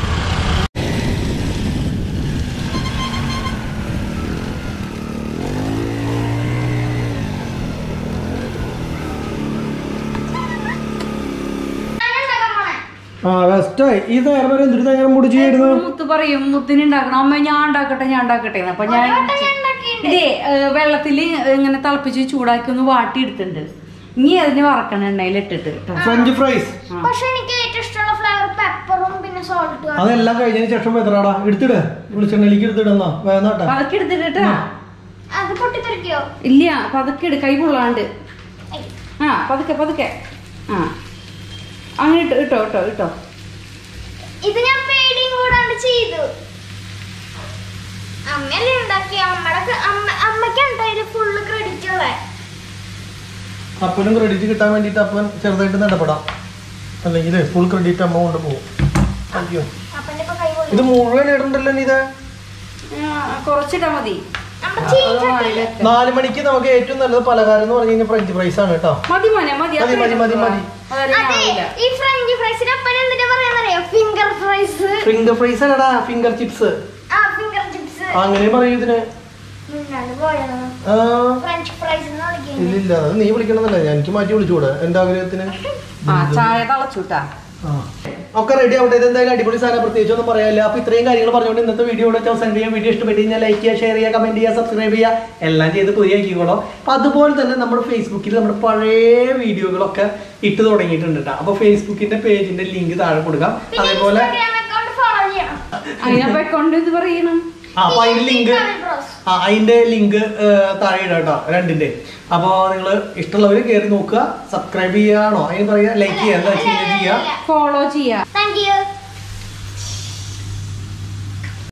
ആ ബെസ്റ്റായി ഈ നേരം വരെ എന്തിട്ട് നേരം മുടിച്ചായിരുന്നു മുത്ത് പറയും മുത്തിന് ഉണ്ടാക്കണം അമ്മ ഞാൻ ഉണ്ടാക്കട്ടെ ഞാൻ ഉണ്ടാക്കട്ടെ എന്ന്. അപ്പൊ ഞാൻ ഇതേ വെള്ളത്തിൽ ഇങ്ങനെ തിളപ്പിച്ച് ചൂടാക്കി ഒന്ന് വാട്ടി എടുത്തിട്ടുണ്ട് ഇനി അതിന് വറക്കണം എണ്ണയിൽ ഇട്ടിട്ട് ട്ടോ. ഫ്രഞ്ച് ഫ്രൈസ് പക്ഷെ എനിക്ക് ഏറ്റവും ഇഷ്ടമുള്ള ഫ്ലേവർ പെപ്പറും പിന്നെ സോൾട്ടും അതെല്ലാം കഴിഞ്ഞതിന് ശേഷം എത്രടാ എടുത്തിട് വെളിച്ചെണ്ണയിലേക്ക് എടുത്തിടുന്നാ വേന്നാട്ടെ പതക്കെ എടുത്തിട്ടാ അത് പൊട്ടിത്തെറിക്കോ ഇല്ല പതക്കെ ഇട് കൈ പൊള്ളാണ്ട് ആ പതുക്കെ പതുക്കെ ആ അങ്ങനെ ഇട്ടോ ഇട്ടോ ഇട്ടോ ഇട്ടോ ഇത് ഞാൻ പേടിയും കൂടാണ്ട് ചെയ്തു അമ്മയല്ലേ ഉണ്ടാക്കി അമ്മയുടെ അമ്മ അമ്മയ്ക്കാണ് ട്ടോ ഇത് ഫുള്ള് ക്രെഡിറ്റ് ഉള്ളത് അപ്പനും ക്രെഡിറ്റ് കിട്ടാൻ വേണ്ടിയിട്ട് അപ്പൻ ചെറുതായിട്ട് നടപെടാം അല്ലെങ്കിൽ ഫുൾ ക്രെഡിറ്റ് അമ്മ കൊണ്ട് പോകും അയ്യോ അപ്പന്റെ ഇപ്പൊ കൈ കൊള്ളു ഇത് മുഴുവൻ ഇടണ്ടല്ലോ നീ ഇത് ആ, കുറച്ചിട്ടാ മതി നമ്മുടെ ചീഞ്ചട്ടി നാല് മണിക്ക് നമുക്ക് ഏറ്റവും നല്ലത് പലഹാരം എന്ന് പറഞ്ഞു കഴിഞ്ഞാൽ ഫ്രഞ്ച് ഫ്രൈസ് ആണ് കേട്ടോ മതി മോനെ മതി മതി, മതി, മതി, മതി. അതറിയാൻ അതെ ആവില്ല ഈ ഫ്രഞ്ച് ഫ്രൈസിന് അപ്പൻ എന്തിനാ പറയാന്നറിയോ ഫിംഗർ ഫ്രൈസ് ഫിംഗർ ഫ്രൈസ് അല്ലടാ ഫിംഗർ ചിപ്സ് ആ ഫിംഗർ ചിപ്സ് അങ്ങനെ പറയും ഇതിന് മുന്നാണ് പോയത് ആ ഫ്രഞ്ച് ഫ്രൈസ് എന്ന് വിളിക്കുന്നത് ഇല്ലില്ല അത് നീ വിളിക്കണമെന്നല്ല എനിക്ക് മാറ്റി വിളിച്ചുകൂടെ എന്റെ ആഗ്രഹത്തിന് ആ ചായ തളച്ചുട്ടാ ആ. ഒക്കെ റെഡി ആവട്ടെ ഇത് എന്തായാലും അടിപൊളി സാധനം പ്രത്യേകിച്ച് ഒന്നും പറയാനില്ല അപ്പൊ ഇത്രയും കാര്യങ്ങൾ പറഞ്ഞുകൊണ്ട് ഇന്നത്തെ വീഡിയോ ഇവിടെ അവസാനം ചെയ്യാം വീഡിയോ ഇഷ്ടപ്പെട്ട് കഴിഞ്ഞാൽ ലൈക്ക് ചെയ്യുക ഷെയർ ചെയ്യുക കമന്റ് ചെയ്യുക സബ്സ്ക്രൈബ് ചെയ്യുക എല്ലാം ചെയ്ത് പുതിയാക്കിക്കോളൂ അപ്പൊ അതുപോലെ തന്നെ നമ്മുടെ ഫേസ്ബുക്കിൽ നമ്മുടെ പഴയ വീഡിയോകളൊക്കെ ഇട്ട് തുടങ്ങിയിട്ടുണ്ട് കേട്ടോ അപ്പൊ ഫേസ്ബുക്കിന്റെ പേജിന്റെ ലിങ്ക് താഴെ കൊടുക്കാം അതേപോലെ ഇൻസ്റ്റാഗ്രാം അക്കൗണ്ട് ഫോളോ ചെയ്യണം അതിനപ്പോ അക്കൗണ്ട് ഇത് പറയണം ആ അപ്പൊ അതിന്റെ ലിങ്ക് ബ്രോസ് ആ അതിന്റെ ലിങ്ക് താഴെ ഇടാം കേട്ടോ രണ്ടിന്റെ അപ്പൊ നിങ്ങൾ ഇഷ്ടമുള്ളവർ കയറി നോക്കുക സബ്സ്ക്രൈബ് ചെയ്യാണോ അതിന് പറയാ ലൈക്ക് ചെയ്യുക എന്താ ചെയ്യുക ചെയ്യുക ഫോളോ ചെയ്യാ താങ്ക് യു